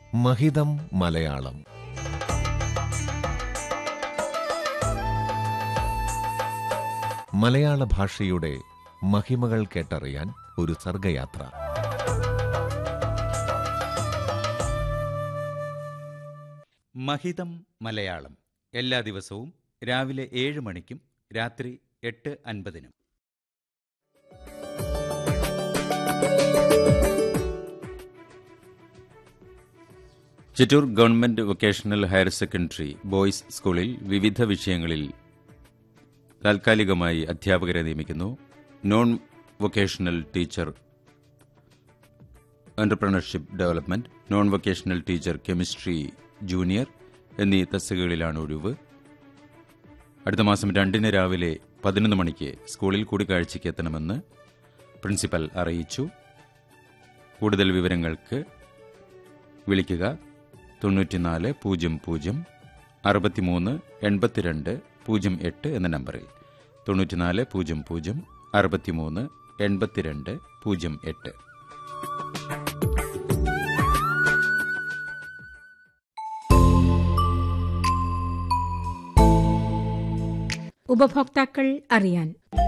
മഹിതം മലയാളം മലയാള ഭാഷയുടെ മഹിമകൾ കേട്ടറിയാൻ ഒരു സർഗയാത്ര മഹിതം മലയാളം എല്ലാ ദിവസവും രാവിലെ ഏഴ് മണിക്കും രാത്രി എട്ട് അൻപതിനും Chittur government vocational higher secondary boys സ്കൂളിൽ വിവിധ വിഷയങ്ങളിൽ താൽക്കാലികമായി അധ്യാപകരെ നിയമിക്കുന്നു non vocational teacher entrepreneurship development non vocational teacher chemistry junior എന്നീ തസ്തികകളിലാണ് ഒഴിവ് അടുത്ത മാസം രണ്ടിന് രാവിലെ പതിനൊന്ന് മണിക്ക് സ്കൂളിൽ കൂടിക്കാഴ്ചയ്ക്ക് എത്തണമെന്ന് പ്രിൻസിപ്പൽ അറിയിച്ചു കൂടുതൽ വിവരങ്ങൾക്ക് വിളിക്കുക തൊണ്ണൂറ്റിനാല് പൂജ്യം പൂജ്യം അറുപത്തിമൂന്ന് എൺപത്തിരണ്ട് പൂജ്യം എട്ട് എന്ന നമ്പറിൽ തൊണ്ണൂറ്റിനാല് പൂജ്യം പൂജ്യം അറുപത്തിമൂന്ന് എൺപത്തിരണ്ട് പൂജ്യം എട്ട് ഉപഭോക്താക്കൾ അറിയാൻ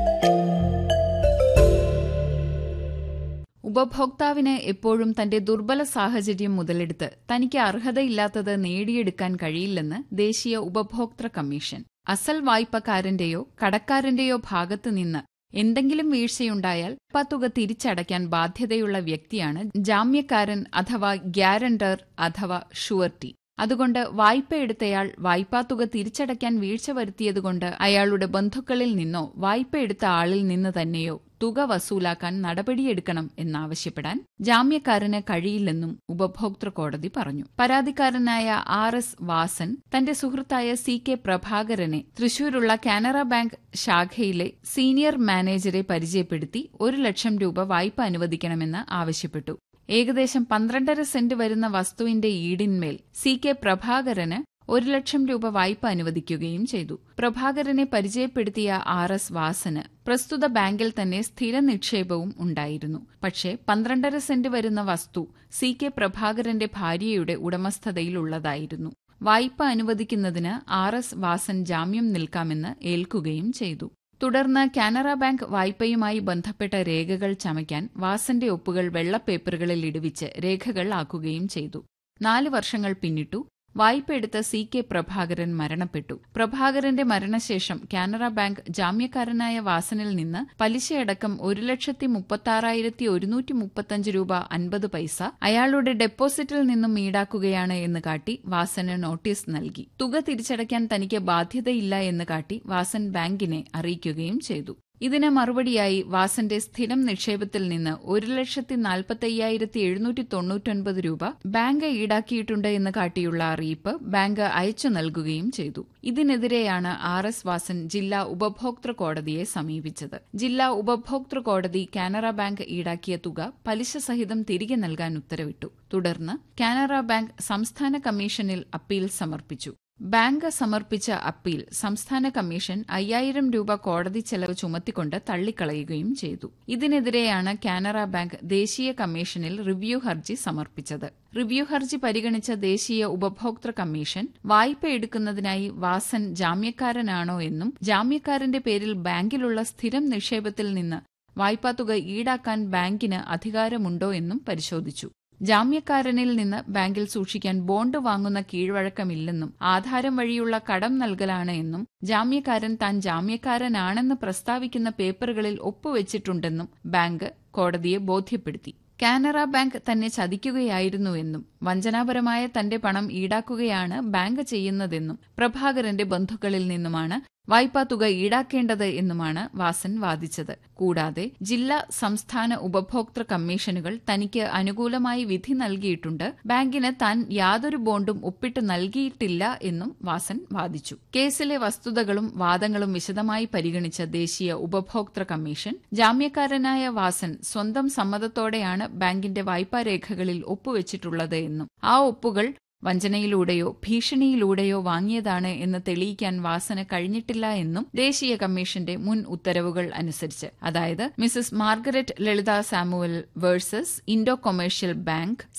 ഉപഭോക്താവിന് എപ്പോഴും തന്റെ ദുർബല സാഹചര്യം മുതലെടുത്ത് തനിക്ക് അർഹതയില്ലാത്തത് നേടിയെടുക്കാൻ കഴിയില്ലെന്ന് ദേശീയ ഉപഭോക്തൃ കമ്മീഷൻ അസൽ വായ്പക്കാരന്റെയോ കടക്കാരന്റെയോ ഭാഗത്തുനിന്ന് എന്തെങ്കിലും വീഴ്ചയുണ്ടായാൽ ആ തുക തിരിച്ചടയ്ക്കാൻ ബാധ്യതയുള്ള വ്യക്തിയാണ് ജാമ്യക്കാരൻ അഥവാ ഗ്യാരണ്ടർ അഥവാ ഷുവർട്ടി അതുകൊണ്ട് വായ്പ എടുത്തയാൾ വായ്പാത്തുക തിരിച്ചടയ്ക്കാൻ വീഴ്ച വരുത്തിയതുകൊണ്ട് അയാളുടെ ബന്ധുക്കളിൽ നിന്നോ വായ്പ എടുത്ത ആളിൽ നിന്ന് തന്നെയോ തുക വസൂലാക്കാൻ നടപടിയെടുക്കണം എന്നാവശ്യപ്പെടാൻ ജാമ്യക്കാരന് കഴിയില്ലെന്നും ഉപഭോക്തൃ കോടതി പറഞ്ഞു പരാതിക്കാരനായ ആർ എസ് വാസൻ തന്റെ സുഹൃത്തായ സി കെ പ്രഭാകരനെ തൃശൂരുള്ള കാനറ ബാങ്ക് ശാഖയിലെ സീനിയർ മാനേജരെ പരിചയപ്പെടുത്തി ഒരു ലക്ഷം രൂപ വായ്പ അനുവദിക്കണമെന്ന് ആവശ്യപ്പെട്ടു ഏകദേശം പന്ത്രണ്ടര സെന്റ് വരുന്ന വസ്തുവിന്റെ ഈടിന്മേൽ സി കെ പ്രഭാകരന് ഒരു ലക്ഷം രൂപ വായ്പ അനുവദിക്കുകയും ചെയ്തു പ്രഭാകരനെ പരിചയപ്പെടുത്തിയ ആർ എസ് വാസന് പ്രസ്തുത ബാങ്കിൽ തന്നെ സ്ഥിര നിക്ഷേപവും ഉണ്ടായിരുന്നു പക്ഷേ പന്ത്രണ്ടര സെന്റ് വരുന്ന വസ്തു സി കെ പ്രഭാകരന്റെ ഭാര്യയുടെ ഉടമസ്ഥതയിലുള്ളതായിരുന്നു വായ്പ അനുവദിക്കുന്നതിന് ആർ എസ് വാസൻ ജാമ്യം നിൽക്കാമെന്ന് ഏൽക്കുകയും ചെയ്തു തുടർന്ന് കാനറ ബാങ്ക് വായ്പയുമായി ബന്ധപ്പെട്ട രേഖകൾ ചമയ്ക്കാൻ വാസന്റെ ഒപ്പുകൾ വെള്ളപ്പേപ്പറുകളിൽ ഇടുവിച്ച് രേഖകൾ ആക്കുകയും ചെയ്തു നാല് വർഷങ്ങൾ പിന്നിട്ടു വായ്പ എടുത്ത സി കെ പ്രഭാകരൻ മരണപ്പെട്ടു പ്രഭാകരന്റെ മരണശേഷം കാനറ ബാങ്ക് ജാമ്യക്കാരനായ വാസനിൽ നിന്ന് പലിശയടക്കം ഒരു ലക്ഷത്തി മുപ്പത്താറായിരത്തി ഒരുന്നൂറ്റി മുപ്പത്തഞ്ച് രൂപ അൻപത് പൈസ അയാളുടെ ഡെപ്പോസിറ്റിൽ നിന്നും ഈടാക്കുകയാണ് എന്ന് കാട്ടി വാസന് നോട്ടീസ് നൽകി തുക തിരിച്ചടയ്ക്കാൻ തനിക്ക് ബാധ്യതയില്ല എന്ന് കാട്ടി വാസൻ ബാങ്കിനെ അറിയിക്കുകയും ചെയ്തു ഇതിന് മറുപടിയായി വാസന്റെ സ്ഥിരം നിക്ഷേപത്തിൽ നിന്ന് ഒരു ലക്ഷത്തി നാൽപ്പത്തയ്യായിരത്തി എഴുന്നൂറ്റി തൊണ്ണൂറ്റൊൻപത് രൂപ ബാങ്ക് ഈടാക്കിയിട്ടുണ്ട് എന്ന് കാട്ടിയുള്ള അറിയിപ്പ് ബാങ്ക് അയച്ചു നൽകുകയും ചെയ്തു ഇതിനെതിരെയാണ് ആർ എസ് വാസൻ ജില്ലാ ഉപഭോക്തൃ കോടതിയെ സമീപിച്ചത് ജില്ലാ ഉപഭോക്തൃ കോടതി കാനറ ബാങ്ക് ഈടാക്കിയ തുക പലിശ സഹിതം തിരികെ നൽകാൻ ഉത്തരവിട്ടു തുടർന്ന് കാനറ ബാങ്ക് സംസ്ഥാന കമ്മീഷനിൽ അപ്പീൽ സമർപ്പിച്ചു ബാങ്ക് സമർപ്പിച്ച അപ്പീൽ സംസ്ഥാന കമ്മീഷൻ അയ്യായിരം രൂപ കോടതി ചെലവ് ചുമത്തിക്കൊണ്ട് തള്ളിക്കളയുകയും ചെയ്തു ഇതിനെതിരെയാണ് കാനറ ബാങ്ക് ദേശീയ കമ്മീഷനിൽ റിവ്യൂ ഹർജി സമർപ്പിച്ചത് റിവ്യൂ ഹർജി പരിഗണിച്ച ദേശീയ ഉപഭോക്തൃ കമ്മീഷൻ വായ്പ എടുക്കുന്നതിനായി വാസൻ ജാമ്യക്കാരനാണോ എന്നും ജാമ്യക്കാരന്റെ പേരിൽ ബാങ്കിലുള്ള സ്ഥിരം നിക്ഷേപത്തിൽ നിന്ന് വായ്പാത്തുക ഈടാക്കാൻ ബാങ്കിന് അധികാരമുണ്ടോ എന്നും പരിശോധിച്ചു ജാമ്യക്കാരനിൽ നിന്ന് ബാങ്കിൽ സൂക്ഷിക്കാൻ ബോണ്ട് വാങ്ങുന്ന കീഴ്വഴക്കമില്ലെന്നും ആധാരം വഴിയുള്ള കടം നൽകലാണ് എന്നും ജാമ്യക്കാരൻ താൻ ജാമ്യക്കാരനാണെന്ന് പ്രസ്താവിക്കുന്ന പേപ്പറുകളിൽ ഒപ്പുവെച്ചിട്ടുണ്ടെന്നും ബാങ്ക് കോടതിയെ ബോധ്യപ്പെടുത്തി കാനറ ബാങ്ക് തന്നെ ചതിക്കുകയായിരുന്നുവെന്നും വഞ്ചനാപരമായ തന്റെ പണം ഈടാക്കുകയാണ് ബാങ്ക് ചെയ്യുന്നതെന്നും പ്രഭാകരന്റെ ബന്ധുക്കളിൽ നിന്നുമാണ് വായ്പാത്തുക ഈടാക്കേണ്ടത് എന്നുമാണ് വാസൻ വാദിച്ചത് കൂടാതെ ജില്ലാ സംസ്ഥാന ഉപഭോക്തൃ കമ്മീഷനുകൾ തനിക്ക് അനുകൂലമായി വിധി നൽകിയിട്ടുണ്ട് ബാങ്കിന് താൻ യാതൊരു ബോണ്ടും ഒപ്പിട്ട് നൽകിയിട്ടില്ല എന്നും വാസൻ വാദിച്ചു കേസിലെ വസ്തുതകളും വാദങ്ങളും വിശദമായി പരിഗണിച്ച ദേശീയ ഉപഭോക്തൃ കമ്മീഷൻ ജാമ്യക്കാരനായ വാസൻ സ്വന്തം സമ്മതത്തോടെയാണ് ബാങ്കിന്റെ വായ്പാരേഖകളിൽ ഒപ്പുവെച്ചിട്ടുള്ളത് എന്നും ആ ഒപ്പുകൾ വഞ്ചനയിലൂടെയോ ഭീഷണിയിലൂടെയോ വാങ്ങിയതാണ് എന്ന് തെളിയിക്കാൻ വാസന കഴിഞ്ഞിട്ടില്ല എന്നും ദേശീയ കമ്മീഷന്റെ മുൻ ഉത്തരവുകൾ അനുസരിച്ച് അതായത് Mrs Margaret Lalitha Samuel versus Indo Commercial bank